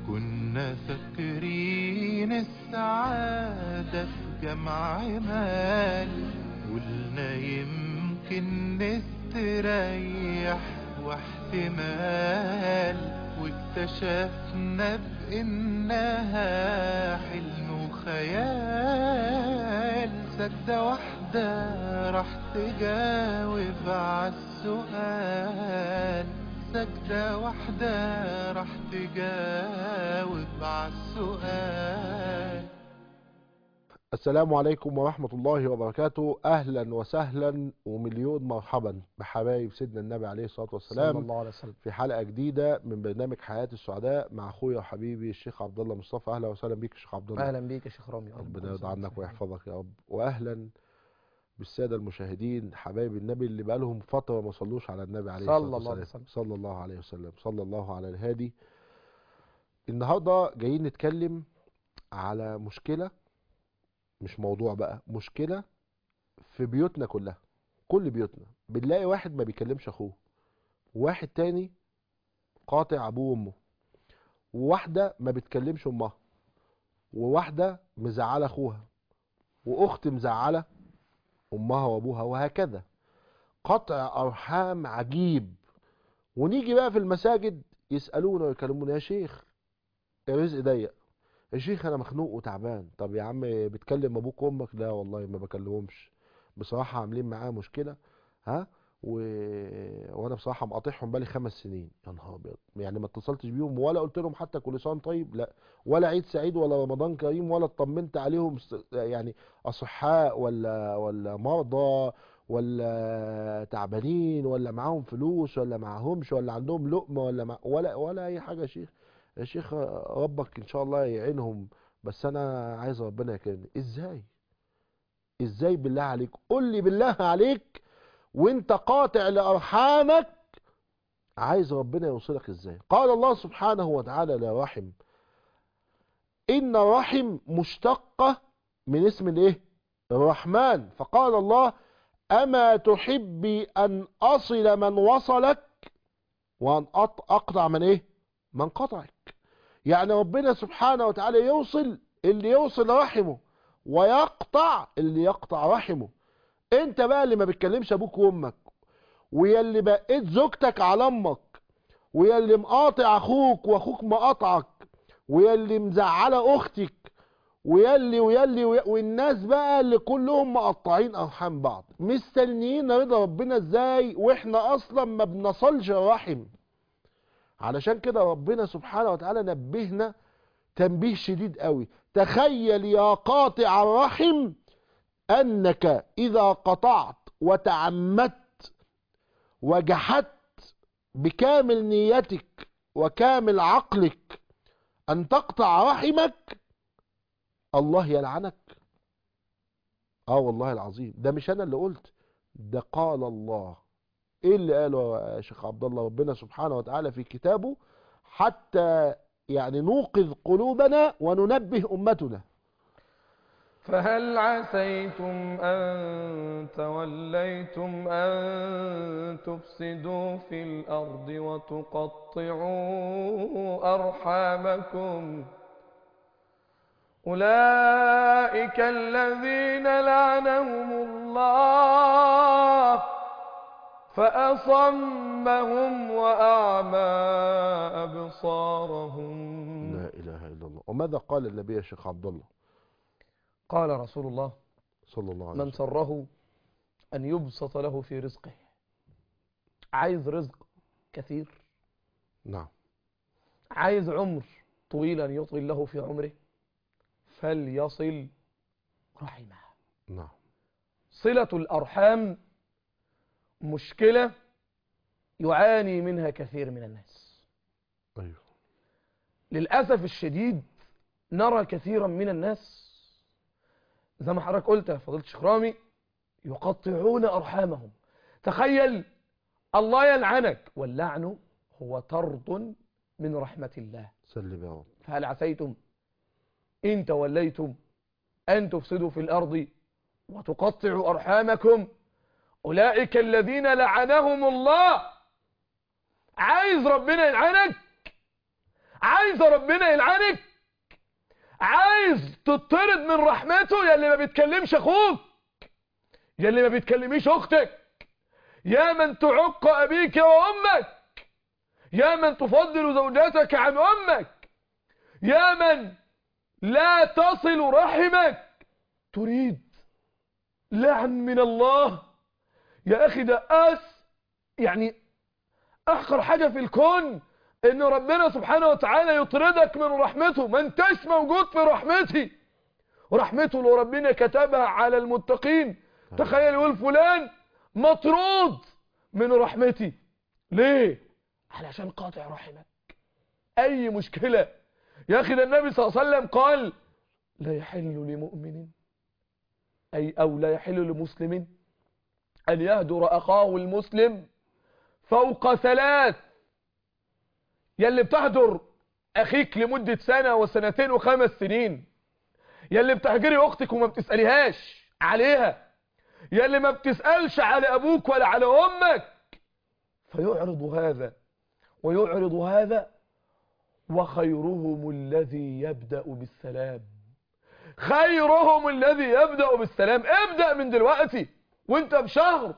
كنا فاكرين السعادة في جمع مال قلنا يمكن نستريح واحتمال واكتشفنا بإنها حلم وخيال سجدة واحدة راح تجاوب عالسؤال سجدة واحدة راح تجاوب عالسؤال السلام عليكم ورحمة الله وبركاته أهلا وسهلا ومليون مرحبا بحبايب سيدنا النبي عليه الصلاة صلى والسلام الله عليه وسلم في حلقة جديدة من برنامج حياة السعداء مع أخويا وحبيبي الشيخ عبد الله مصطفى أهلا وسهلا بيك يا شيخ عبد الله اهلا بيك يا شيخ رامي ربنا يرضى عنك ويحفظك يا رب وأهلا بالسادة المشاهدين حبايب النبي اللي بقالهم فترة ما صلوش على النبي عليه صلى الصلاة الله عليه والسلام وسلم. صلى الله عليه وسلم صلى الله على الهادي النهاردة جايين نتكلم على مشكلة مش موضوع بقى مشكلة في بيوتنا كلها كل بيوتنا بنلاقي واحد ما بيكلمش اخوه واحد تاني قاطع ابوه وامه وواحدة ما بتكلمش امها وواحدة مزعلة اخوها واخت مزعلة امها وابوها وهكذا قطع ارحام عجيب ونيجي بقى في المساجد يسألونا ويكلمونا يا شيخ الرزق ضيق يا شيخ انا مخنوق وتعبان طب يا عم بتكلم ابوك وامك لا والله ما بكلمهمش بصراحة عاملين معايا مشكلة ها و... وانا بصراحة مقاطعهم بالي خمس سنين يا نهار ابيض يعني ما اتصلتش بيهم ولا قلت لهم حتى كل سنة طيب لا ولا عيد سعيد ولا رمضان كريم ولا اطمنت عليهم س- يعني اصحاء ولا ولا مرضى ولا تعبانين ولا معاهم فلوس ولا معاهمش ولا عندهم لقمة ولا مع... ولا ولا اي حاجة يا شيخ يا شيخ ربك ان شاء الله يعينهم بس انا عايز ربنا يكرمني ازاي ازاي بالله عليك قول لي بالله عليك وانت قاطع لارحامك عايز ربنا يوصلك ازاي قال الله سبحانه وتعالى لرحم ان الرحم مشتقة من اسم الايه الرحمن فقال الله اما تحبي ان اصل من وصلك وان أط- اقطع من ايه من قطعك يعني ربنا سبحانه وتعالى يوصل اللي يوصل رحمه ويقطع اللي يقطع رحمه انت بقى اللي ما بتكلمش ابوك وامك ويا اللي بقيت زوجتك على امك ويا اللي مقاطع اخوك واخوك مقاطعك ويا اللي مزعله اختك ويا اللي ويا اللي ويا- والناس بقى اللي كلهم مقطعين ارحام بعض مستنيين رضا ربنا ازاي واحنا اصلا ما بنصلش الرحم علشان كده ربنا سبحانه وتعالى نبهنا تنبيه شديد قوي تخيل يا قاطع الرحم انك اذا قطعت وتعمدت وجحدت بكامل نيتك وكامل عقلك ان تقطع رحمك الله يلعنك اه والله العظيم ده مش انا اللي قلت ده قال الله ايه اللي قاله يا شيخ عبد الله ربنا سبحانه وتعالى في كتابه حتى يعني نوقظ قلوبنا وننبه امتنا فهل عسيتم أن توليتم أن تفسدوا في الأرض وتقطعوا أرحامكم أولئك الذين لعنهم الله فأصمهم وأعمى أبصارهم لا اله الا الله وماذا قال النبي يا شيخ عبد الله قال رسول الله صلى الله عليه من وسلم سره أن يبسط له في رزقه عايز رزق كثير نعم عايز عمر طويلا يطول له في عمره فليصل رحمه نعم صلة الأرحام مشكلة يعاني منها كثير من الناس ايوه للأسف الشديد نرى كثيرا من الناس زي ما حضرتك قلت يا فضيلة الشيخ رامي يقطعون أرحامهم تخيل الله يلعنك واللعن هو طرد من رحمة الله سلم يا رب فهل عسيتم إن توليتم أن تفسدوا في الأرض وتقطعوا أرحامكم أولئك الذين لعنهم الله عايز ربنا يلعنك عايزة ربنا يلعنك عايز تطرد من رحمته يا اللي ما بيتكلمش اخوك يا اللي ما بيتكلميش اختك يا من تعق ابيك وامك يا من تفضل زوجتك عن امك يا من لا تصل رحمك تريد لعن من الله يا اخي ده اس يعني احقر حاجة في الكون ان ربنا سبحانه وتعالى يطردك من رحمته ما انتش موجود في رحمتي ورحمته لو ربنا كتبها على المتقين تخيل يقول فلان مطرود من رحمتي ليه علشان قاطع رحمك اي مشكلة يا اخي ده النبي صلى الله عليه وسلم قال لا يحل لمؤمن اي او لا يحل لمسلم ان يهدر اخاه المسلم فوق ثلاث يلي بتهدر اخيك لمدة سنة وسنتين وخمس سنين يلي بتهجري اختك وما بتسأليهاش عليها يلي ما بتسألش على ابوك ولا على امك فيعرض هذا ويعرض هذا وخيرهم الذي يبدأ بالسلام خيرهم الذي يبدأ بالسلام ابدأ من دلوقتي وانت بشهر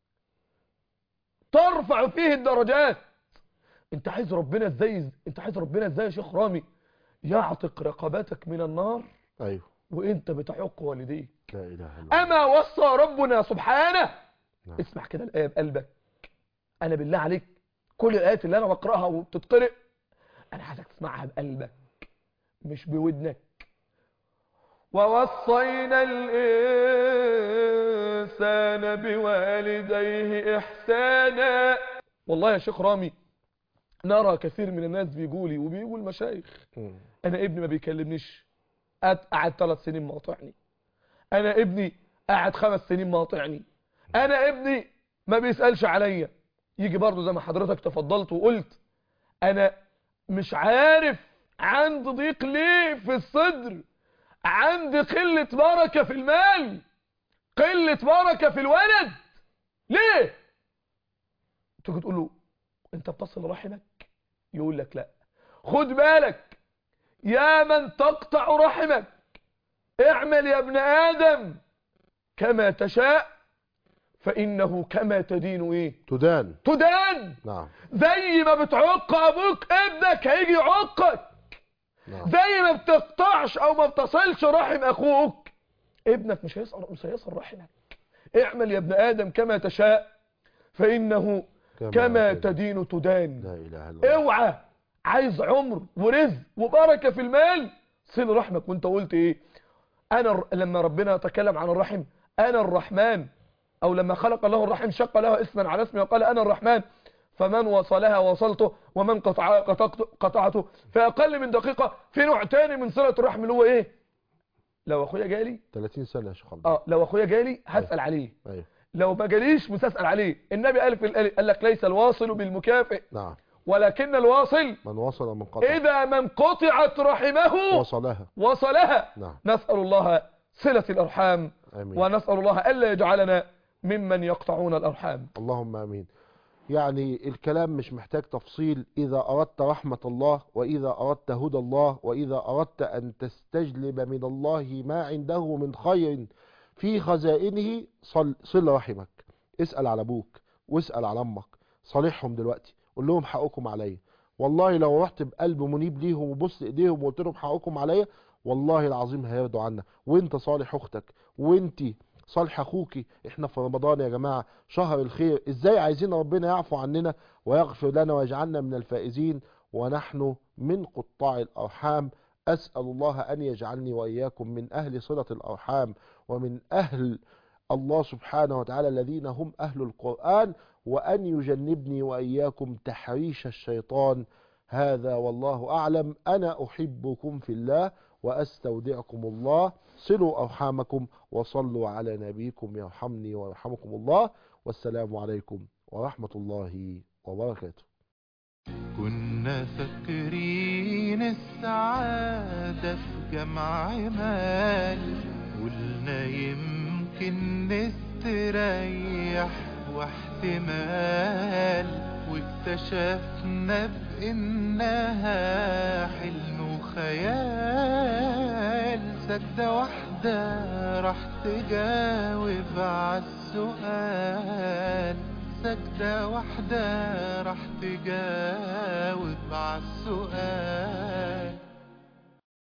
ترفع فيه الدرجات انت عايز ربنا ازاي انت عايز ربنا ازاي يا شيخ رامي يعتق رقبتك من النار ايوه وانت بتحق والديك لا اله الا الله اما وصى ربنا سبحانه نعم. اسمع كده الايه بقلبك انا بالله عليك كل الايات اللي انا بقراها وبتتقرأ انا عايزك تسمعها بقلبك مش بودنك ووصينا الإنسان بوالديه إحسانا والله يا شيخ رامي نرى كثير من الناس بيقولي وبيقول المشايخ مم. انا ابني ما بيكلمنيش قعد- قعد ثلاث سنين مقاطعني انا ابني قعد خمس سنين مقاطعني انا ابني ما بيسألش عليا يجي برضو زي ما حضرتك تفضلت وقلت انا مش عارف عندي ضيق ليه في الصدر عندي قلة بركة في المال قلة بركة في الولد ليه تيجي تقول له انت بتصل رحمك يقول لك لا خد بالك يا من تقطع رحمك اعمل يا ابن آدم كما تشاء فإنه كما تدين ايه تدان تدان نعم زي ما بتعق ابوك ابنك هيجي يعقك نعم زي ما بتقطعش او ما بتصلش رحم اخوك ابنك مش هيصل مش هيصل رحمك اعمل يا ابن ادم كما تشاء فانه كما تدين تدان لا اله الا الله اوعى عايز عمر ورزق وبركه في المال صل رحمك وانت قلت ايه انا الر- لما ربنا تكلم عن الرحم انا الرحمن او لما خلق الله الرحم شق له اسما على اسمي وقال انا الرحمن فمن وصلها وصلته ومن قطع قطعته, قطعته في اقل من دقيقه في نوع تاني من صله الرحم اللي هو ايه لو اخويا جالي 30 سنه يا شيخ عبد اه لو اخويا جالي هسال عليه ايوه لو ما جاليش مش هسال عليه النبي قال في الآية- قال لك ليس الواصل بالمكافئ نعم ولكن الواصل من وصل من قطع إذا من قطعت رحمه وصلها وصلها نعم نسأل الله صلة الأرحام امين ونسأل الله ألا يجعلنا ممن يقطعون الأرحام اللهم امين يعني الكلام مش محتاج تفصيل اذا اردت رحمة الله واذا اردت هدى الله واذا اردت ان تستجلب من الله ما عنده من خير في خزائنه صل, صل رحمك اسأل على ابوك واسأل على امك صالحهم دلوقتي قول لهم حقكم عليا والله لو رحت بقلب منيب ليهم وبص ايديهم وقلت لهم حقكم عليا والله العظيم هيرضوا عنا وانت صالح اختك وانتي صالح اخوكي احنا في رمضان يا جماعة شهر الخير ازاي عايزين ربنا يعفو عننا ويغفر لنا ويجعلنا من الفائزين ونحن من قطاع الارحام اسأل الله ان يجعلني واياكم من اهل صلة الارحام ومن اهل الله سبحانه وتعالى الذين هم اهل القرآن وان يجنبني واياكم تحريش الشيطان هذا والله اعلم انا احبكم في الله واستودعكم الله صلوا ارحامكم وصلوا على نبيكم يرحمني ويرحمكم الله والسلام عليكم ورحمة الله وبركاته كنا فاكرين السعادة في جمع مال قلنا يمكن نستريح واحتمال واكتشفنا بإنها حلم وخيال سجدة واحدة راح تجاوب عالسؤال سجدة واحدة راح تجاوب عالسؤال